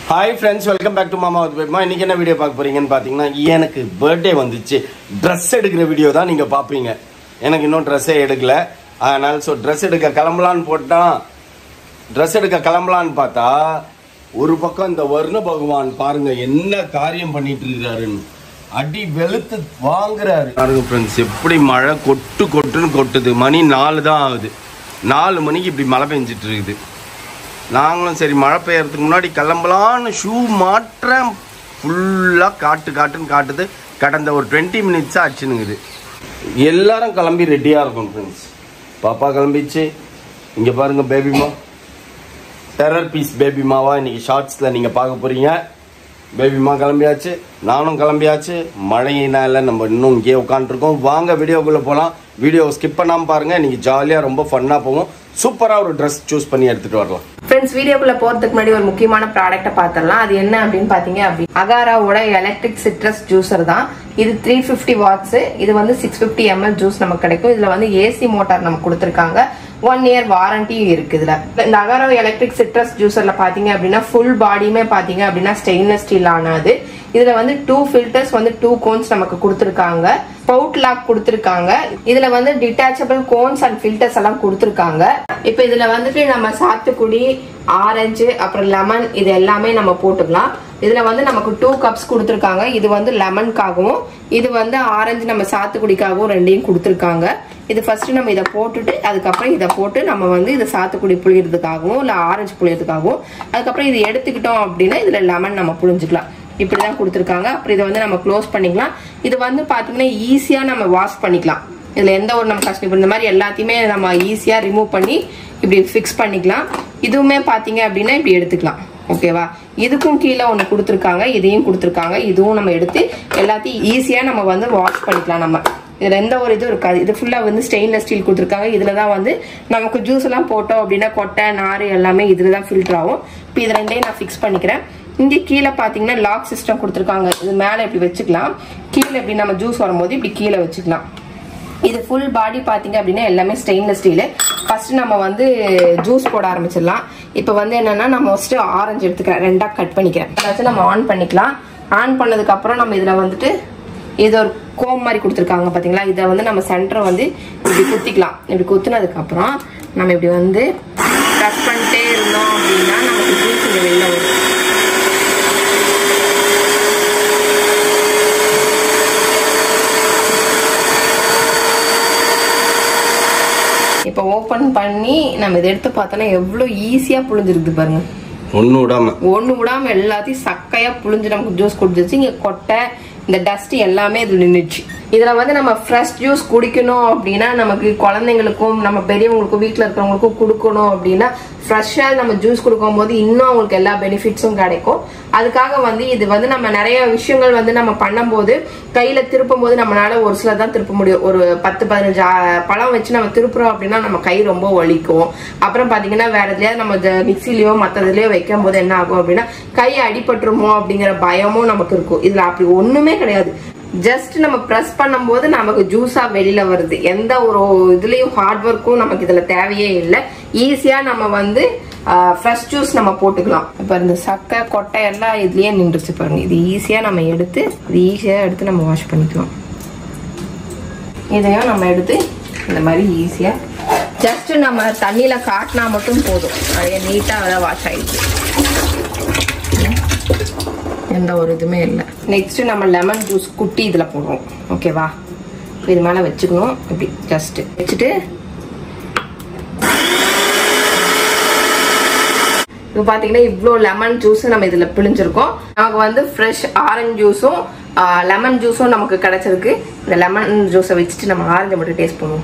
Hi friends welcome back to மாமா with பேக்மா இன்னைக்கு என்ன வீடியோ பார்க்க போறீங்கன்னு பார்த்தீங்கன்னா எனக்கு பர்த்டே வந்துச்சு ட்ரெஸ் எடுக்கிற வீடியோ தான் நீங்கள் பார்ப்பீங்க எனக்கு இன்னும் ட்ரெஸ்ஸே எடுக்கல அதனால் ஸோ ட்ரெஸ் எடுக்க கிளம்பலான்னு போட்டான் ட்ரெஸ் எடுக்க கிளம்பலான்னு பார்த்தா ஒரு பக்கம் இந்த வருண பகவான் பாருங்க என்ன காரியம் பண்ணிட்டு இருக்காருன்னு அடி வெளுத்து வாங்குறாரு பாருங்க ஃப்ரெண்ட்ஸ் எப்படி மழை கொட்டு கொட்டுன்னு கொட்டுது மணி நாலு தான் ஆகுது நாலு மணிக்கு இப்படி மழை பெஞ்சிட்டு இருக்குது நாங்களும் சரி மழை பெய்யறதுக்கு முன்னாடி கிளம்பலான்னு ஷூ மாற்றேன் ஃபுல்லாக காட்டு காட்டுன்னு காட்டுது கடந்த ஒரு டுவெண்ட்டி மினிட்ஸாக ஆச்சுனுங்குது எல்லாரும் கிளம்பி ரெடியாக இருக்கும் ஃப்ரெண்ட்ஸ் பாப்பா கிளம்பிச்சு இங்கே பாருங்க பேபிமா டெரர் பீஸ் பேபிமாவா இன்னைக்கு ஷார்ட்ஸில் நீங்கள் பார்க்க போகிறீங்க பேபிமா கிளம்பியாச்சு நானும் கிளம்பியாச்சு மழையினால நம்ம இன்னும் இங்கேயே உட்காந்துருக்கோம் வாங்க வீடியோக்குள்ளே போகலாம் வீடியோ ஸ்கிப் பண்ணாமல் பாருங்கள் இன்னைக்கு ஜாலியாக ரொம்ப ஃபன்னாக போகும் சூப்பராக ஒரு ட்ரெஸ் சூஸ் பண்ணி எடுத்துகிட்டு வரலாம் ஃப்ரெண்ட்ஸ் வீடியோக்குள்ள போறதுக்கு முன்னாடி ஒரு முக்கியமான ப்ராடக்ட்டை பார்த்துடலாம் அது என்ன அப்படின்னு பாத்தீங்க அப்படி அகாராவோட எலக்ட்ரிக் சிட்ரஸ் ஜூசர் தான் இது த்ரீ ஃபிஃப்டி வாட்ஸ் இது வந்து சிக்ஸ் ஃபிஃப்டி எம்எல் ஜூஸ் நமக்கு கிடைக்கும் இதுல வந்து ஏசி மோட்டார் நமக்கு கொடுத்துருக்காங்க ஒன் இயர் வாரண்டியும் இருக்கு இதுல இந்த அகாரோ எலக்ட்ரிக் சிட்ரஸ் ஜூசர்ல பாத்தீங்க அப்படின்னா ஃபுல் பாடியுமே பாத்தீங்க அப்படின்னா ஸ்டெயின்லெஸ் ஸ்டீல் ஆனது இதுல வந்து டூ ஃபில்டர்ஸ் வந்து டூ கோன்ஸ் நமக்கு கொடுத்துருக்காங்க பவுட் லாக் கொடுத்துருக்காங்க இதுல வந்து டிட்டாச்சபிள் கோன்ஸ் அண்ட் ஃபில்டர்ஸ் எல்லாம் கொடுத்துருக்காங்க இப்போ இதுல வந்துட்டு நம்ம சாத்துக்குடி ஆரஞ்சு அப்புறம் லெமன் இது எல்லாமே நம்ம போட்டுக்கலாம் இதுல வந்து நமக்கு டூ கப்ஸ் கொடுத்துருக்காங்க இது வந்து லெமனுக்காகவும் இது வந்து ஆரஞ்சு நம்ம சாத்துக்குடிக்காகவும் ரெண்டையும் கொடுத்துருக்காங்க இது ஃபர்ஸ்ட் நம்ம இதை போட்டுட்டு அதுக்கப்புறம் இதை போட்டு நம்ம வந்து இதை சாத்துக்குடி புளியறதுக்காகவும் இல்லை ஆரஞ்சு புளியறதுக்காகவும் அதுக்கப்புறம் இது எடுத்துக்கிட்டோம் அப்படின்னா இதுல லெமன் நம்ம புளிஞ்சுக்கலாம் இப்படிதான் கொடுத்துருக்காங்க அப்புறம் இதை வந்து நம்ம க்ளோஸ் பண்ணிக்கலாம் இது வந்து பாத்தீங்கன்னா ஈஸியா நம்ம வாஷ் பண்ணிக்கலாம் இதுல எந்த ஒரு நம்ம கஷ்டம் இந்த மாதிரி எல்லாத்தையுமே நம்ம ஈஸியா ரிமூவ் பண்ணி இப்படி ஃபிக்ஸ் பண்ணிக்கலாம் இதுவுமே பாத்தீங்க அப்படின்னா இப்படி எடுத்துக்கலாம் ஓகேவா இதுக்கும் கீழே ஒன்று கொடுத்துருக்காங்க இதையும் கொடுத்துருக்காங்க இதுவும் நம்ம எடுத்து எல்லாத்தையும் ஈஸியாக நம்ம வந்து வாஷ் பண்ணிக்கலாம் நம்ம இதில் எந்த ஒரு இதுவும் இருக்காது இது ஃபுல்லாக வந்து ஸ்டெயின்லெஸ் ஸ்டீல் கொடுத்துருக்காங்க இதில் தான் வந்து நமக்கு ஜூஸ் எல்லாம் போட்டோம் அப்படின்னா கொட்டை நார் எல்லாமே இதில் தான் ஃபில்டர் ஆகும் இப்போ இது ரெண்டையும் நான் ஃபிக்ஸ் பண்ணிக்கிறேன் இங்கே கீழே பார்த்தீங்கன்னா லாக் சிஸ்டம் கொடுத்துருக்காங்க இது மேலே இப்படி வச்சுக்கலாம் கீழே இப்படி நம்ம ஜூஸ் வரும்போது இப்படி கீழே வச்சுக்கலாம் இது ஃபுல் பாடி பார்த்தீங்க அப்படின்னா எல்லாமே ஸ்டெயின்லெஸ் ஸ்டீலு ஃபர்ஸ்ட் நம்ம வந்து ஜூஸ் போட ஆரம்பிச்சிடலாம் இப்போ வந்து என்னன்னா நம்ம ஃபர்ஸ்ட் ஆரஞ்சு எடுத்துக்கிறேன் ரெண்டாக கட் பண்ணிக்கிறேன் அதை வச்சு நம்ம ஆன் பண்ணிக்கலாம் ஆன் பண்ணதுக்கு அப்புறம் நம்ம இதில் வந்துட்டு இது ஒரு கோம் மாதிரி கொடுத்துருக்காங்க பார்த்தீங்களா இதை வந்து நம்ம சென்டரை வந்து இப்படி குத்திக்கலாம் இப்படி குத்துனதுக்கு அப்புறம் நம்ம இப்படி வந்து ப்ரெஸ் பண்ணிட்டே இருந்தோம் அப்படின்னா நமக்கு ஜூஸ் இங்கே வெளில வரும் இப்போ ஓபன் பண்ணி நம்ம இதை எடுத்து பார்த்தோன்னா எவ்வளோ ஈஸியாக புழிஞ்சிருக்கு பாருங்க ஒன்று விடாம ஒண்ணு விடாம எல்லாத்தையும் சக்கையா புழிஞ்சு நமக்கு ஜூஸ் குடிச்சிச்சு இங்க கொட்டை இந்த டஸ்ட் எல்லாமே இது நின்றுச்சு இதுல வந்து நம்ம ஃப்ரெஷ் ஜூஸ் குடிக்கணும் அப்படின்னா நமக்கு குழந்தைங்களுக்கும் நம்ம பெரியவங்களுக்கும் வீட்ல இருக்கிறவங்களுக்கும் கொடுக்கணும் அப்படின்னா ஃப்ரெஷ்ஷா நம்ம ஜூஸ் கொடுக்கும் போது இன்னும் அவங்களுக்கு எல்லா பெனிஃபிட்ஸும் கிடைக்கும் அதுக்காக வந்து இது வந்து நம்ம நிறைய விஷயங்கள் வந்து நம்ம பண்ணும்போது கையில திருப்பும் போது நம்மளால ஒரு சில தான் திருப்ப முடியும் ஒரு பத்து பதினஞ்சு ஆ- பழம் வச்சு நம்ம திருப்புறோம் அப்படின்னா நம்ம கை ரொம்ப வலிக்கும் அப்புறம் பாத்தீங்கன்னா வேற எதுலயாவது நம்ம ஜ- மிக்ஸிலயோ மத்ததுலயோ வைக்கும் போது என்ன ஆகும் அப்படின்னா கை அடிபட்டுருமோ அப்படிங்கிற பயமும் நமக்கு இருக்கும் இதுல அப்படி ஒண்ணுமே கிடையாது ஜஸ்ட் நம்ம ப்ரெஸ் பண்ணும்போது நமக்கு ஜூஸா வெளியில வருது எந்த ஒரு இதுலயும் ஹார்ட் ஒர்க்கும் நமக்கு இதுல தேவையே இல்லை ஈஸியா நம்ம வந்து ஃப்ரெஷ் ஜூஸ் நம்ம போட்டுக்கலாம் இப்ப இந்த சக்கை கொட்டை எல்லாம் இதுலயே நின்றுச்சு பாருங்க இது ஈஸியா நம்ம எடுத்து இது ஈஸியா எடுத்து நம்ம வாஷ் பண்ணிக்கலாம் இதையும் நம்ம எடுத்து இந்த மாதிரி ஈஸியா ஜஸ்ட் நம்ம தண்ணியில காட்டினா மட்டும் போதும் அப்படியே நீட்டா அதான் வாஷ் ஆயிடுச்சு எந்த ஒரு இதுவுமே இல்லை நெக்ஸ்ட் நம்ம லெமன் ஜூஸ் குட்டி இதுல போடுறோம் ஓகேவா இது மேல வச்சுக்கணும் இப்படி ஜஸ்ட் வச்சுட்டு இப்போ பார்த்தீங்கன்னா இவ்வளோ லெமன் ஜூஸ் நம்ம இதில் பிழிஞ்சிருக்கோம் நமக்கு வந்து ஃப்ரெஷ் ஆரஞ்சு ஜூஸும் லெமன் ஜூஸும் நமக்கு கிடைச்சிருக்கு இந்த லெமன் ஜூஸை வச்சுட்டு நம்ம ஆரஞ்சை மட்டும் டேஸ்ட் பண்ணுவோம்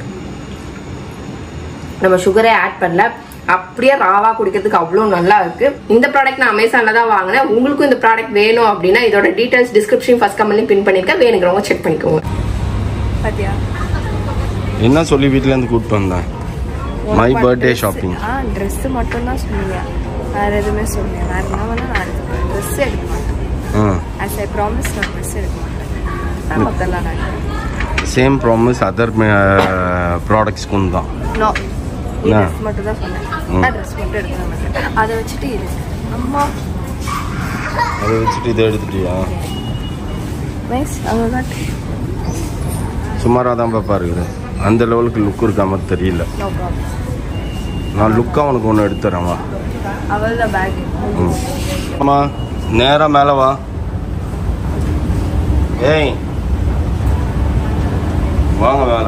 நம்ம சுகரே ஆட் பண்ணல அப்படியே ராவா குடிக்கிறதுக்கு அவ்வளோ நல்லா இருக்கு இந்த ப்ராடக்ட் நான் அமேசான்ல தான் வாங்கினேன் உங்களுக்கும் இந்த ப்ராடக்ட் வேணும் அப்படின்னா இதோட டீடைல்ஸ் டிஸ்கிரிப்ஷன் ஃபர்ஸ்ட் கமெண்ட்லையும் பின் பண்ணிருக்கேன் வேணுங்கிறவங்க செக் பண்ணிக்கோங்க பாத்தியா என்ன சொல்லி வீட்டிலேருந்து கூப்பிட்டு வந்தேன் மை பர்த்டே ஷாப்பிங் ஆ ட்ரெஸ் மட்டும் தான் சொன்னீங்க வேற எதுவுமே சொன்னீங்க வேற என்ன வேணா நான் எடுத்துப்பேன் ட்ரெஸ் எடுக்க மாட்டேன் ஆ ஆஸ் ஐ ப்ராமிஸ் நான் ட்ரெஸ் எடுக்க மாட்டேன் மொத்தம்லாம் நான் சேம் ப்ராமிஸ் அதர் ப்ராடக்ட்ஸ்க்கும் தான் நோ என்ன? ட்ரெஸ் மட்டும் தான் சொன்னேன் நான் ட்ரெஸ் மட்டும் எடுக்க மாட்டேன் அதை வச்சுட்டு இது அம்மா அதை வச்சுட்டு இதை எடுத்துட்டியா நைஸ் அங்கே காட்டு சுமாராக தான் பாப்பா இருக்குது அந்த லெவலுக்கு லுக் இருக்கா மாதிரி தெரியல நோ ப்ராப்ளம் நான் லுக்காக உனக்கு ஒன்று எடுத்துறேன் அவள் தான் பேக் ம் ஆமா நேராக மேலே வா ஏய் வாங்க மேலே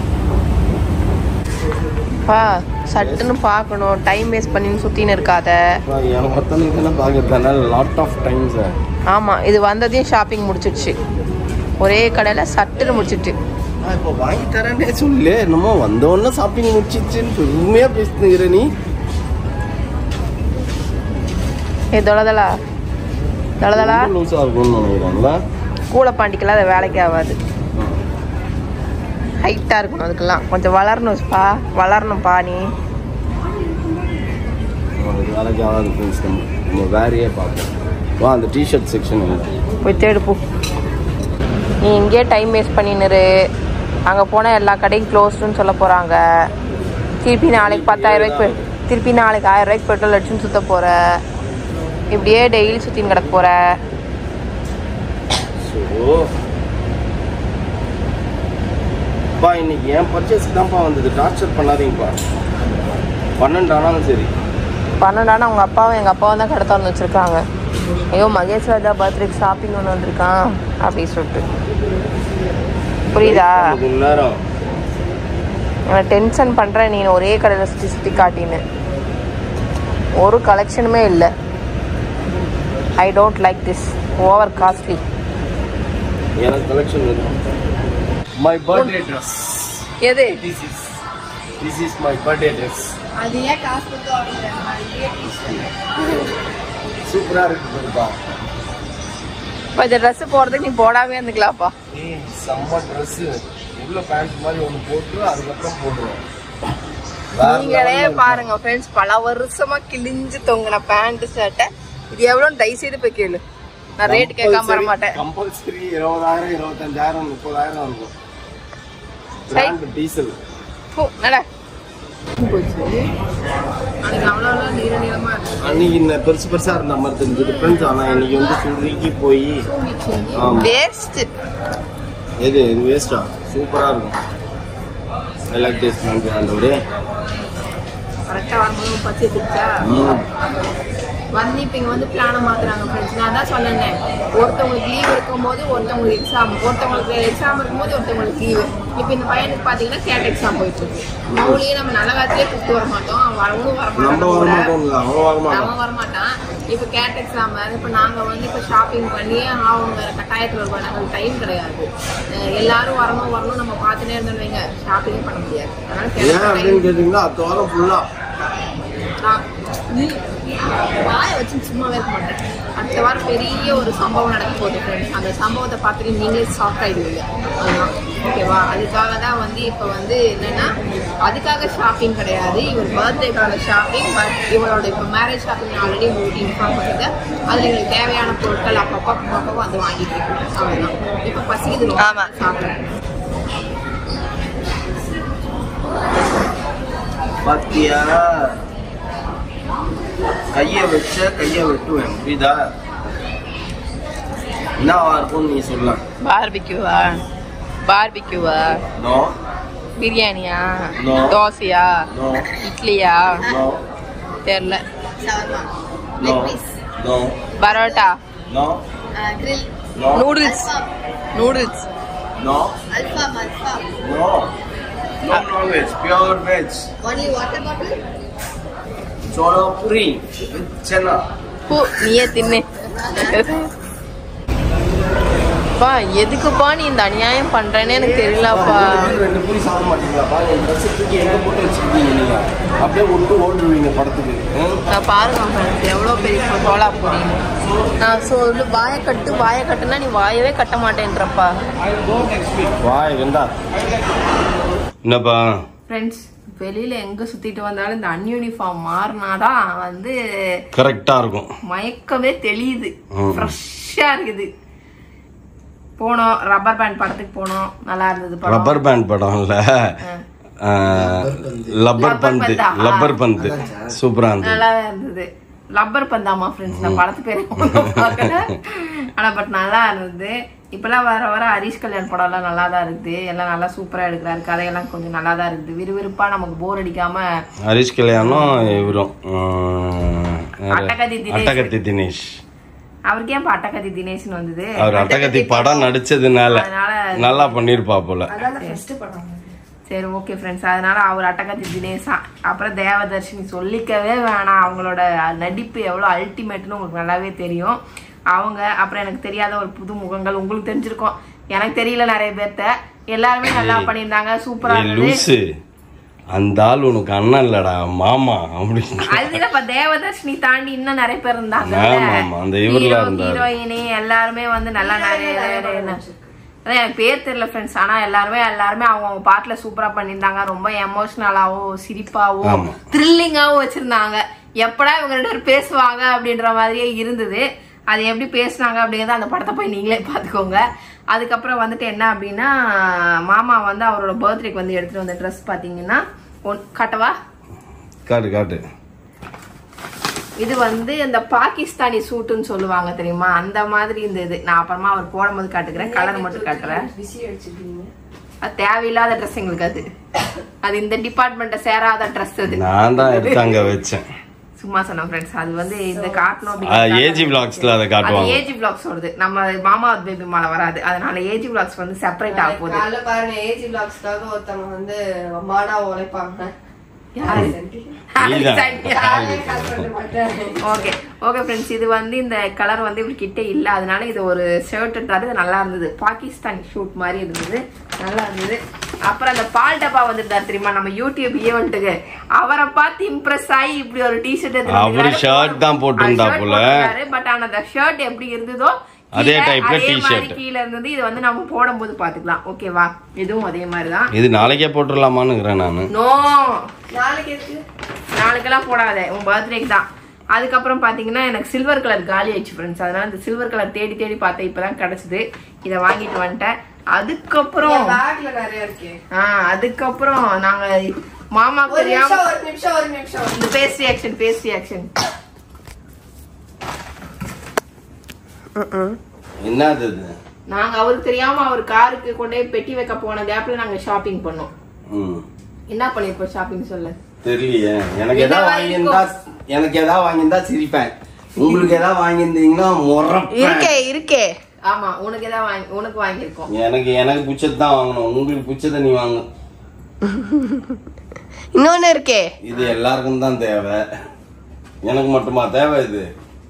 பா சட்டுன்னு பார்க்கணும் டைம் வேஸ்ட் பண்ணி சுற்றின்னு இருக்காத எனக்கு மொத்தம் தானே பார்க்கறதுனால லாட் ஆஃப் டைம்ஸ் ஆமாம் இது வந்ததையும் ஷாப்பிங் முடிச்சிடுச்சு ஒரே கடையில் சட்டுன்னு முடிச்சிட்டு நான் இப்போ வாங்கி தரேனே சொல்லு என்னமோ வந்தோடனே ஷாப்பிங் முடிச்சிச்சுன்னு பெருமையாக பேசுனுங்கிற நீ ஏ தொலைதலா தொலைதலா லூஸாக இருக்கும்னு நினைக்கிறேன்ல கூட பாண்டிக்கெல்லாம் அது வேலைக்கு ஆகாது ஹைட்டாக இருக்கணும் அதுக்கெல்லாம் கொஞ்சம் வளரணும்ப்பா வளரணும்ப்பா நீ அது வேலைக்கு ஆகாது ஃப்ரெண்ட்ஸ் நம்ம நம்ம வேறையே பார்ப்போம் வா அந்த டிஷர்ட் செக்ஷன் இல்லை போய் தேடு போ நீ இங்கேயே டைம் வேஸ்ட் பண்ணினுரு அங்கே போனால் எல்லா கடையும் க்ளோஸ்டுன்னு சொல்ல போகிறாங்க திருப்பி நாளைக்கு பத்தாயிரம் ரூபாய்க்கு பெ- திருப்பி நாளைக்கு ஆயிரம் ரூபாய்க்கு பெட்ரோல் அடிச்சுன்னு சுற்ற போகிற இப்படியே டெய்லி சுற்றின்னு கிடக்க போகிற ஸோ பா இன்னைக்கு என் பர்ச்சேஸ் தான்ப்பா வந்தது டார்ச்சர் பண்ணாதீங்கப்பா பன்னெண்டு ஆனாலும் சரி பன்னெண்டானா அவங்க அப்பாவும் எங்கள் அப்பாவும் தான் கடை திறந்து வச்சுருக்காங்க ஐயோ மகேஷ் ராஜா பர்த்டேக்கு ஷாப்பிங் ஒன்று வந்திருக்கான் அப்படின்னு சொல்லிட்டு புரியுதா கொஞ்ச நேரம் நான் டென்ஷன் பண்ணுறேன் நீ ஒரே கடையில் சுற்றி சுற்றி காட்டின்னு ஒரு கலெக்ஷனுமே இல்லை I don't like this over costly எனக்கு கலெக்ஷன் வேணும் மை பர்த்டே ட்ரெஸ் எது this is this is my birthday dress அது ஏன் காசு கொடுத்து சூப்பராக இருக்கு பாருப்பா இப்போ இந்த ட்ரெஸ்ஸு போகிறதுக்கு நீ போடாமே இருந்துக்கலாம்ப்பா ஏய் செம்ம ட்ரெஸ்ஸு உள்ள பேண்ட் மாதிரி ஒன்று போட்டு அதுக்கப்புறம் போடுவோம் நீங்களே பாருங்க ஃப்ரெண்ட்ஸ் பல வருஷமா கிழிஞ்சு தொங்கின பேண்ட் ஷர்ட்டை இது எவ்வளோன்னு தயவு செய்து போய் கேளு நான் ரேட் கேட்காம வர மாட்டேன் கம்பல்சரி இருபதாயிரம் இருபத்தஞ்சாயிரம் முப்பதாயிரம் இருக்கும் சரி. பிராண்ட் டீசல் பூ நட போச்சு அன்னைக்கு அவ்வளோ நீள நீளமா இருக்கு அன்னைக்கு இந்த பெருசு பெருசா இருந்த மாதிரி தெரிஞ்சது ஃப்ரெண்ட்ஸ் ஆனா இன்னைக்கு வந்து சுருக்கி போய் ஆமா. வேஸ்ட் எது இது வேஸ்டா சூப்பரா இருக்கும் ஐ லைக் திஸ் நன்றி ஆண்டவரே கரெக்டாக வரும்போது பச்சை திச்சா ம். வந்து இப்போ இங்கே வந்து பிளானை மாத்துறாங்க ஃப்ரெண்ட்ஸ் நான் தான் சொன்னேன் ஒருத்தவங்களுக்கு லீவ் இருக்கும்போது ஒருத்தவங்களுக்கு எக்ஸாம் ஒருத்தவங்களுக்கு எக்ஸாம் இருக்கும்போது ஒருத்தவங்களுக்கு லீவு இப்போ இந்த பையனுக்கு பார்த்தீங்கன்னா கேட் எக்ஸாம் போயிட்டு இருக்கு மௌலியே நம்ம நல்ல காலத்திலே கூப்பிட்டு வர மாட்டோம் அவன் வரவும் வர நம்ம வர மாட்டோம்ல அவன் வர மாட்டான் அவன் வரமாட்டான் இப்போ கேட் எக்ஸாம் வேறு இப்போ நாங்கள் வந்து இப்போ ஷாப்பிங் பண்ணி அவங்க வேறு கட்டாயத்தில் இருக்கோம் நாங்கள் டைம் கிடையாது அஹ் எல்லாரும் வரணும் வரணும் நம்ம பார்த்துட்டே இருந்தோம் வைங்க ஷாப்பிங்கே பண்ண முடியாது அதனால ஏன் கேட் அப்படின்னு கேட்டீங்கன்னா அடுத்த வாரம் ஃபுல்லா நான் நீ வாய வச்சு சும்மாவே இருக்க மாட்டேன் அடுத்த வாரம் பெரிய ஒரு சம்பவம் நடக்க போகுது ஃப்ரெண்ட்ஸ் அந்த சம்பவத்தை பார்த்துட்டு நீங்களே ஷாக் ஆயிடுவீங்க அதுதான் ஓகேவா அதுக்காக தான் வந்து இப்போ வந்து என்னன்னா அதுக்காக ஷாப்பிங் கிடையாது இவர் பர்த்டேக்கான ஷாப்பிங் பட் இவரோட இப்போ மேரேஜ் ஷாப்பிங் ஆல்ரெடி உங்களுக்கு இன்ஃபார்ம் பண்ணிட்டு அதில் எங்களுக்கு தேவையான பொருட்கள் அப்பப்போ அப்பப்போ வந்து வாங்கிட்டு இருக்கோம் அவ்வளோதான் இப்போ பசிக்குது ரொம்ப சாப்பிடுறேன் பாத்தியா கைய வச்ச கைய வெட்டுவேன் புரியுதா என்னவா இருக்கும்னு நீ சொல்லலாம் பார்பிக்யூவா பார்பிக்யூவா நோ பிரியாணியா No. தோசையா நோ இட்லியா நோ தெரியல no no parotta no no noodles noodles no Alfam, alfam. No no non veg pure veg Only water bottle? Chola puri channa பூ நீயே தின்னு பா எதுக்குப்பா நீ இந்த அநியாயம் பண்றேன்னு எனக்கு தெரியலப்பா ரெண்டு பூரி சாப்பிட மாட்டீங்களாப்பா என் ட்ரெஸ் தூக்கி எங்க போட்டு வச்சிருக்கீங்க நீங்க அப்படியே விட்டு ஓடுவீங்க படத்துக்கு ம்? நான் பாருங்க ஃப்ரெண்ட்ஸ் எவ்வளோ பெரிய சோளா பூரின்னு நான் சொல்லு வாயை கட்டு வாயை கட்டுனா நீ வாயவே கட்ட மாட்டேன்றப்பா வாய் வெந்தா என்னப்பா ஃப்ரெண்ட்ஸ் வெளியில எங்க சுத்திட்டு வந்தாலும் இந்த அன்யூனிஃபார்ம் மாறினாதான் வந்து கரெக்டா இருக்கும் மயக்கமே தெளியுது ம். ஃப்ரெஷ்ஷா இருக்குது போனோம் ரப்பர் பேண்ட் படத்துக்கு போனோம் நல்லா இருந்தது படம் ரப்பர் பேண்ட் படம் இல்ல லப்பர் Rubber பந்து பந்தா? லப்பர் பந்து சூப்பரா இருந்தது நல்லா இருந்தது லப்பர் பந்தாமா ஃப்ரெண்ட்ஸ் நான் படத்து பேர் ஒண்ணும் பார்க்கல ஆனா பட் நல்லா இருந்தது இப்பெல்லாம் வர வர ஹரிஷ் கல்யாண் படம்லாம் நல்லா தான் இருக்குது எல்லாம் நல்லா சூப்பரா எடுக்கிறாரு கதையெல்லாம் கொஞ்சம் நல்லா தான் இருக்குது விறுவிறுப்பா நமக்கு போர் அடிக்காம ஹரிஷ் கல்யாணம் இவரும் உம், யாரு? அட்டகத்தி தினேஷ். அட்டகத்தி தினேஷ் அவருக்கு ஏன் இப்ப அட்டகத்தி தினேஷ்னு வந்தது அவர் அட்டகத்தி படம் நடிச்சதுனால அதனால நல்லா பண்ணிருப்பா போல அதான் ஃபர்ஸ்ட் படம் சரி ஓகே ஃப்ரெண்ட்ஸ் அதனால அவர் அட்டகத்தி தினேஷா அப்புறம் தேவதர்ஷினி சொல்லிக்கவே வேணாம் அவங்களோட நடிப்பு எவ்வளோ அல்டிமேட்னு உங்களுக்கு நல்லாவே தெரியும் அவங்க அப்புறம் எனக்கு தெரியாத ஒரு புது முகங்கள் உங்களுக்கு தெரிஞ்சிருக்கும் எனக்கு தெரியல நிறைய பேர்த்த எல்லாருமே நல்லா பண்ணியிருந்தாங்க சூப்பரா ஏய், இருந்தது லூசு அந்த ஆள் உனக்கு அண்ணன் இல்லடா மாமா அப்படின்னு அது இல்லப்பா தேவதர்ஷினி தாண்டி இன்னும் நிறைய பேர் இருந்தாங்க ஆமா, ஆமா. அந்த இவர்ல இருந்தாரு. ஹீரோயினி எல்லாருமே வந்து நல்லா நிறைய அதான் எனக்கு பேர் தெரியல ஃப்ரெண்ட்ஸ் ஆனா எல்லாருமே எல்லாருமே அவங்க அவங்க பாட்டுல சூப்பரா பண்ணியிருந்தாங்க ரொம்ப எமோஷனலாவோ சிரிப்பாவோ ஆமா. த்ரில்லிங்காவோ வச்சிருந்தாங்க எப்படா இவங்க ரெண்டு பேரும் பேசுவாங்க அப்படின்ற மாதிரியே இருந்தது அது எப்படி பேசுனாங்க அப்படிங்கறத அந்த படத்தை போய் நீங்களே பார்த்துக்கோங்க அதுக்கப்புறம் வந்துட்டு என்ன அப்படின்னா மாமா வந்து அவரோட பர்த்டேக்கு வந்து எடுத்துட்டு வந்த ட்ரெஸ் பாத்தீங்கன்னா ஒன் காட்டவா காட்டு காட்டு இது வந்து இந்த பாகிஸ்தானி சூட்டுன்னு சொல்லுவாங்க தெரியுமா அந்த மாதிரி இந்த இது நான் அப்புறமா அவர் போடும்போது காட்டுக்கிறேன் கலர் மட்டும் காட்டுறேன் பிஸி அடிச்சிருக்கீங்க அது தேவையில்லாத ட்ரெஸ் எங்களுக்கு அது அது இந்த டிபார்ட்மெண்ட்டை சேராத ட்ரெஸ் அது நான் தான் எடுத்து அங்க வச்சேன் சும்மா சொன்னேன் ஃப்ரெண்ட்ஸ் அது வந்து இந்த காட்டணும் ஏஜி விளாக்ஸ்ல அதை காட்டுவாங்க ஏஜி பிளாக்ஸ் வருது நம்ம மாமா பேபி மேல வராது அதனால ஏஜி பிளாக்ஸ் வந்து செப்பரேட் ஆக போகுது காலைல பாருங்க ஏஜி பிளாக்ஸ்க்காக ஒருத்தவங்க வந்து மாடா உழைப்பாங்க யாரு? நீதான். யாரையும் கால் பண்ண மாட்டேன் ஓகே ஓகே ஃப்ரெண்ட்ஸ் இது வந்து இந்த கலர் வந்து இப்படி கிட்ட இல்ல அதனால இது ஒரு ஷர்ட்ன்றது நல்லா இருந்தது பாகிஸ்தானி ஷூட் மாதிரி இருந்தது நல்லா இருந்தது அப்புறம் அந்த பால் டப்பா வந்துட்டார் தெரியுமா நம்ம யூடியூப் ஈவெண்ட்டுக்கு அவரை பார்த்து இம்ப்ரெஸ் ஆகி இப்படி ஒரு டிஷர்ட் அவரு shirt தான் போட்டிருந்தா போல. பட் ஆனா அந்த ஷர்ட் எப்படி இருந்ததோ அதே கீழே type ல அதே மாதிரி t-shirt. கீழே இருந்தது இது வந்து நம்ம போடும்போது பாத்துக்கலாம் ஓகேவா இதுவும் அதே மாதிரி தான் இது நாளைக்கே போட்டுடலாமான்னுக்கிறேன் நானு நோ நாளைக்கு இருக்கு நாளைக்கெல்லாம் போடாத உன் பர்த்டேக்கு தான் அதுக்கப்புறம் பாத்தீங்கன்னா எனக்கு சில்வர் கலர் காலி ஆயிடுச்சு ஃப்ரெண்ட்ஸ் அதனால இந்த சில்வர் கலர் தேடி தேடி பார்த்தேன் இப்பதான் கிடைச்சது இதை வாங்கிட்டு வந்துட்டேன் அதுக்கப்புறம் பேக்ல நிறைய இருக்கு ஆ அதுக்கப்புறம் நாங்க மாமாக்கு ஒரு தெரியாம நிமிஷம் ஒரு நிமிஷம் ஒரு நிமிஷம் இந்த பேஸ் ரியாக்ஷன் பேஸ் ரியாக்ஷன் என்னது இது நாங்க அவருக்கு தெரியாம அவர் காருக்கு கொண்டு போய் பெட்டி வைக்க போன கேப்ல நாங்க ஷாப்பிங் பண்ணோம் ம் என்ன பண்ணிருப்போம் ஷாப்பிங் சொல்லு தெரியலையே எனக்கு என்ன எதாவது வாங்கியிருந்தா எனக்கு எதாவது வாங்கியிருந்தா சிரிப்பேன் உங்களுக்கு எதாவது வாங்கியிருந்தீங்கன்னா முறப்பேன் இருக்கே ஆமா உனக்கு ஏதாவது வாங்கி உனக்கு வாங்கியிருக்கோம் எனக்கு எனக்கு பிடிச்சது தான் வாங்கணும் உங்களுக்கு பிடிச்சதை நீ வாங்க இன்னொன்னு இருக்கே இது எல்லாருக்கும் தான் தேவை எனக்கு மட்டுமா தேவை இது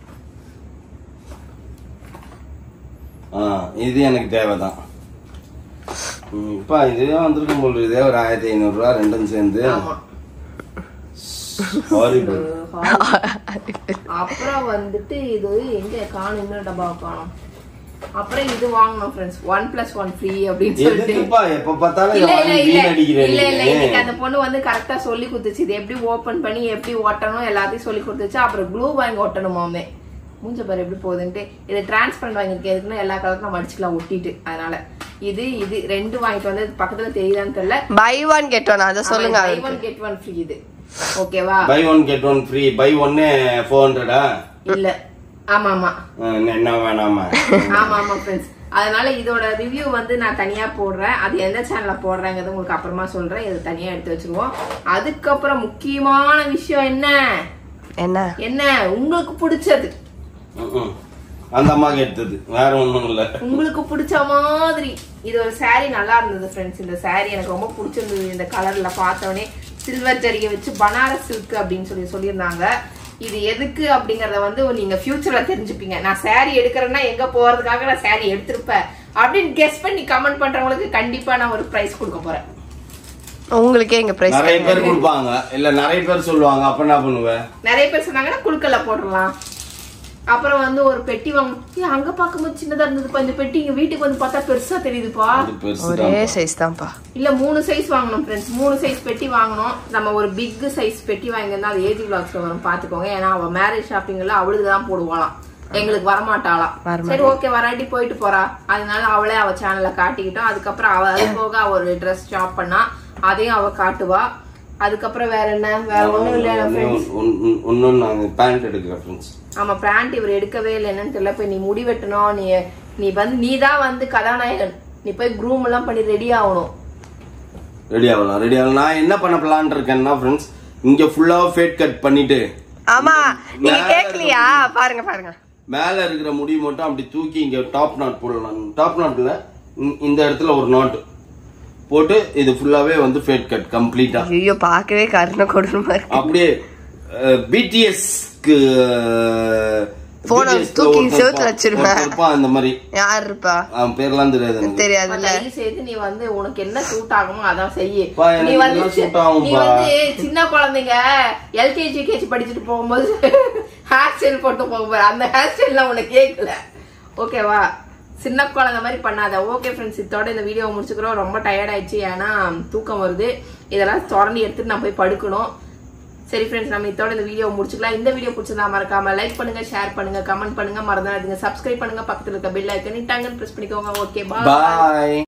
ஆ இது எனக்கு தேவைதான் ம், இப்ப இதுவே வந்திருக்கும் போல இதே ஒரு ஆயிரத்தி ஐநூறு ரூபா ரெண்டும் சேர்ந்து ஆமா ஹாரிபிள் அப்புறம் வந்துட்டு இது எங்க காணும் இன்னொரு டப்பா காணும் அப்புறம் இது வாங்கணும் friends one plus one free அப்படின்னு சொல்லிட்டு எதுக்குப்பா எப்ப பார்த்தாலும் இல்ல இதை இல்ல வாங்கி இல்ல வீணடிக்கிறேன் இல்ல இல்ல இன்னைக்கு நீ. அந்த பொண்ணு வந்து கரெக்டா சொல்லி கொடுத்துச்சு இது எப்படி ஓபன் பண்ணி எப்படி ஒட்டணும் எல்லாத்தையும் சொல்லி கொடுத்துச்சு அப்புறம் க்ளூ வாங்கி ஒட்டணுமாமே மூஞ்ச பாரு எப்படி போகுதுன்ட்டு இது டிரான்ஸ்பரண்ட் வாங்கிருக்கு எதுக்குன்னா எல்லா கலருக்கும் நம்ம அடிச்சுக்கலாம் ஒட்டிட்டு அதனால இது இது ரெண்டு வாங்கிட்டு வந்து பக்கத்துல தெரியுதான்னு தெரியல பை ஒன் கெட் ஒன் அதை சொல்லுங்க buy one get one free இது ஓகேவா buy one get one free buy ஒன்னு ஃபோர் ஹண்ட்ரடா இல்ல ஆமா ஆமா என்ன வேணாமா ஆமா ஆமா ஃப்ரெண்ட்ஸ் அதனால இதோட ரிவ்யூ வந்து நான் தனியா போடுறேன் அது எந்த சேனல்ல போடுறேங்கிறது உங்களுக்கு அப்புறமா சொல்றேன் இது தனியா எடுத்து வச்சிருவோம் அதுக்கப்புறம் முக்கியமான விஷயம் என்ன என்ன என்ன உங்களுக்கு பிடிச்சது ம்ம். அந்த அம்மாக்கு எடுத்தது வேற ஒண்ணும் இல்ல உங்களுக்கு பிடிச்ச மாதிரி இது ஒரு saree நல்லா இருந்தது ஃப்ரெண்ட்ஸ் இந்த saree எனக்கு ரொம்ப பிடிச்சிருந்தது இந்த கலர்ல பார்த்தோன்னே சில்வர் ஜரிகை வச்சு பனாரஸ் சில்க் அப்படின்னு சொல்லி சொல்லியிருந்தாங்க இது எதுக்கு அப்படிங்கறத வந்து நீங்க ஃபியூச்சர்ல தெரிஞ்சுப்பீங்க நான் saree எடுக்கிறேன்னா எங்க போறதுக்காக நான் saree எடுத்திருப்பேன் அப்படின்னு கெஸ் பண்ணி கமெண்ட் பண்றவங்களுக்கு கண்டிப்பா நான் ஒரு பிரைஸ் கொடுக்க போறேன் உங்களுக்கே எங்க பிரைஸ் நிறைய பேர் கொடுப்பாங்க இல்ல நிறைய பேர் சொல்லுவாங்க அப்ப என்ன பண்ணுவ நிறைய பேர் சொன்னாங்கன்னா குழுக்கல்ல போட்டுடலாம் அப்புறம் வந்து ஒரு பெட்டி வாங்க ஏய், அங்க பார்க்கும்போது சின்னதா இருந்ததுப்பா இந்த பெட்டி இங்க வீட்டுக்கு வந்து பார்த்தா பெருசா தெரியுதுப்பா இது பெருசு ஒரே சைஸ் தான்ப்பா இல்ல மூணு சைஸ் வாங்கணும் ஃப்ரெண்ட்ஸ் மூணு சைஸ் பெட்டி வாங்கணும் நம்ம ஒரு பிக் சைஸ் பெட்டி வாங்கியிருந்தா அது ஏஜி விளாக்ஸ்ல வரும் பாத்துக்கோங்க ஏன்னா அவ மேரேஜ் ஷாப்பிங்ல அவளுக்கு தான் போடுவாளாம் எங்களுக்கு வரமாட்டாளாம் வரமாட்டா. சரி ஓகே வராட்டி போயிட்டு போறா அதனால அவளே அவ சேனல்ல காட்டிக்கிட்டோம் அதுக்கப்புறம் அவ அது போக அவ ஒரு ட்ரெஸ் ஷாப் பண்ணா அதையும் அவ காட்டுவா அதுக்கப்புறம் வேற என்ன வேற ஒண்ணும் இல்ல ஃப்ரெண்ட்ஸ் ஒன்னு நாங்க பேண்ட் எடுக்கிறேன் ஃப்ரெண்ட்ஸ் ஆமா பிராண்ட் இவர் எடுக்கவே இல்லை என்னன்னு தெரியல போய் நீ முடி வெட்டணும் நீ நீ வந்து நீ தான் வந்து கதாநாயகன் நீ போய் க்ரூம் எல்லாம் பண்ணி ரெடி ஆகணும் ரெடி ஆகலாம் ரெடி ஆகலாம் நான் என்ன பண்ண பிளான் இருக்கேன்னா ஃப்ரெண்ட்ஸ் இங்க ஃபுல்லா ஃபேட் கட் பண்ணிட்டு ஆமா நீங்க மேல கேக்கலையா பாருங்க பாருங்க மேல இருக்கிற முடி மட்டும் அப்படி தூக்கி இங்க டாப் நாட் போடலாம் டாப் நாட்ல இந்த இடத்துல ஒரு நாட் போட்டு இது ஃபுல்லாவே வந்து ஃபேட் கட் கம்ப்ளீட்டா ஐயோ பார்க்கவே கருணை கொடுமை இருக்கு அப்படியே பிடிஎஸ்க்கு Phone அ தூக்கி செவுத்துல வச்சிருவேன். அந்த மாதிரி யார் இருப்பா அவன் பேர்லாம் தெரியாது எனக்கு. தெரியாதுல்ல தயவு செய்து நீ வந்து உனக்கு என்ன சூட் ஆகுமோ அதான் செய்யு பா, எனக்கு நீ வந்து இதெல்லாம் suit நீ ஆகும்பா. வந்து சின்ன குழந்தைங்க எல்கேஜி யூகேஜி படிச்சுட்டு போகும்போது ஹேர் ஸ்டைல் போட்டு போகும்போது அந்த ஹேர் ஸ்டைல்லாம் உனக்கு கேட்கல ஓகேவா சின்ன குழந்தை மாதிரி பண்ணாத ஓகே ஃப்ரெண்ட்ஸ் இதோட இந்த வீடியோ முடிச்சுக்கிறோம் ரொம்ப டயர்ட் ஆயிடுச்சு ஏன்னா தூக்கம் வருது இதெல்லாம் திறந்து எடுத்துட்டு நான் போய் படுக்கணும் சரி ஃப்ரெண்ட்ஸ் நம்ம இதோட இந்த வீடியோ முடிச்சுக்கலாம் இந்த வீடியோ பிடிச்சிருந்தா மறக்காம லைக் பண்ணுங்க ஷேர் பண்ணுங்க கமெண்ட் பண்ணுங்க மறந்துடாதீங்க சப்ஸ்கிரைப் பண்ணுங்க பக்கத்துல இருக்க பெல் ஐக்கன் டங்கன் பிரஸ் பண்ணிக்கோங்க ஓகே பாய் பாய்